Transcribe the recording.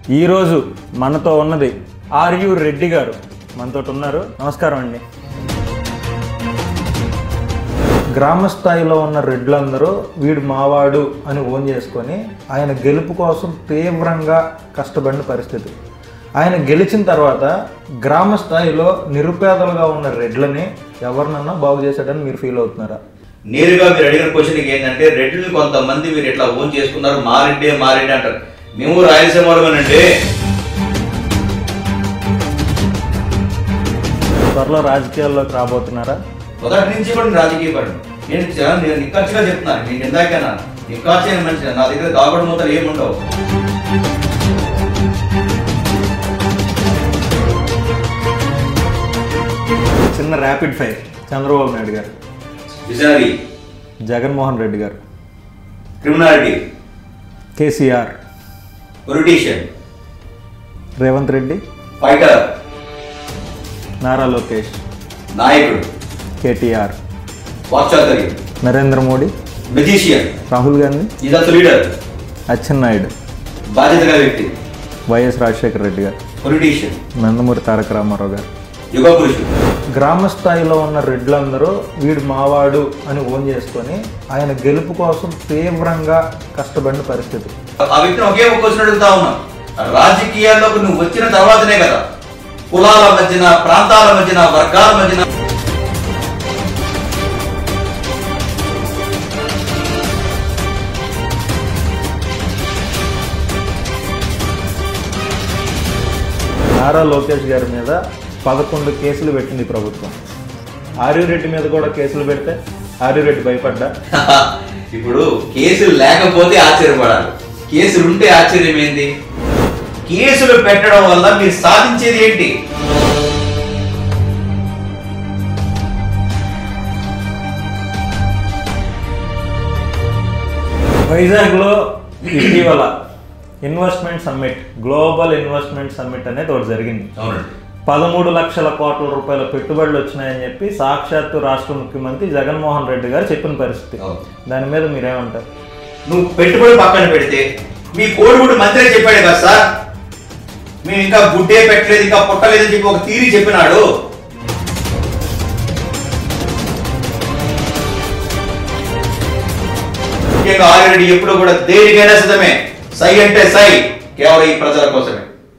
ఈరోజు మనతో ఉన్నది ఆర్యు రెడ్డి గారు మనతో ఉన్నారు నమస్కారం అండి గ్రామ స్థాయిలో ఉన్న రెడ్లందరూ వీడు మావాడు అని ఓన్ చేసుకొని ఆయన గెలుపు కోసం తీవ్రంగా కష్టపడిన పరిస్థితి ఆయన గెలిచిన తర్వాత గ్రామ స్థాయిలో నిరుపేదలుగా ఉన్న రెడ్లని ఎవరినన్నా బాగు చేశాడని మీరు ఫీల్ అవుతున్నారా నేరుగా మీరు అడిగిన క్వశ్చన్ ఏంటంటే రెడ్లు కొంతమంది మీరు ఇట్లా ఓన్ చేసుకున్నారు మారెడ్డి మారెడ్డి అంటారు మేము రాయలసీమ వాళ్ళమేనండి త్వరలో రాజకీయాల్లోకి రాబోతున్నారా మొదటి నుంచి కూడా నేను రాజకీయ పడి నేను చాలా నేను నిక్కచ్చిగా చెప్తున్నాను నేను ఇందాకేనా నిక్కచ్చైన మనిషి నా దగ్గర దాగుడు మూతలు ఏముండవు చిన్న ర్యాపిడ్ ఫైర్ చంద్రబాబు నాయుడు గారు విజనరీ జగన్మోహన్ రెడ్డి గారు criminality KCR politician Revanth Reddy fighter Nara Lokesh నాయకుడు కేటీఆర్ వాక్చాతుర్యం Narendra Modi magician Rahul Gandhi is also leader Atchannaidu బాధ్యత గల వ్యక్తి వైఎస్ రాజశేఖర రెడ్డి గారు పొలిటీషియన్ నందమూరి తారక రామారావు గారు యుగ పురుషుడు గ్రామ స్థాయిలో ఉన్న రెడ్లందరూ వీడు మావాడు అని ఓన్ చేసుకొని ఆయన గెలుపు కోసం తీవ్రంగా కష్టపడిన పరిస్థితి ఆ వ్యక్తిని ఒకే ఒక క్వశ్చన్ అడుగుతా ఉన్నా రాజకీయాల్లోకి నువ్వు వచ్చిన తర్వాతనే కదా కులాల మధ్యన ప్రాంతాల మధ్యన వర్గాల మధ్యన నారా లోకేష్ గారి మీద పదకొండు కేసులు పెట్టింది ప్రభుత్వం ఆర్యురెడ్డి మీద కూడా కేసులు పెడితే ఆర్యురెడ్డి భయపడ్డా ఇప్పుడు కేసులు లేకపోతే ఆశ్చర్యపడాలి కేసులు ఉంటే ఆశ్చర్యం ఏంది కేసులు పెట్టడం వల్ల మీరు సాధించేది ఏంటి వైజాగ్లో ఇటీవల investment summit global investment summit అనేది ఒకటి జరిగింది అవునండి పదమూడు లక్షల కోట్ల రూపాయల పెట్టుబడులు వచ్చినాయని చెప్పి సాక్షాత్తు రాష్ట్ర ముఖ్యమంత్రి జగన్మోహన్ రెడ్డి గారు చెప్పిన పరిస్థితి అవును. దాని మీద మీరేమంటారు నువ్వు పెట్టుబడి పక్కన పెడితే మీ కోడిగుడు మంత్రే చెప్పాడు కదా సార్ మేము ఇంకా గుడ్డే పెట్టలేదు ఇంకా పుట్టలేదని చెప్పి ఒక తీరి చెప్పినాడు ముఖ్యంగా ఆల్రెడీ ఎప్పుడు కూడా దేనికైనా సిద్ధమే సై అంటే సై కేవలం ఈ ప్రజల కోసమే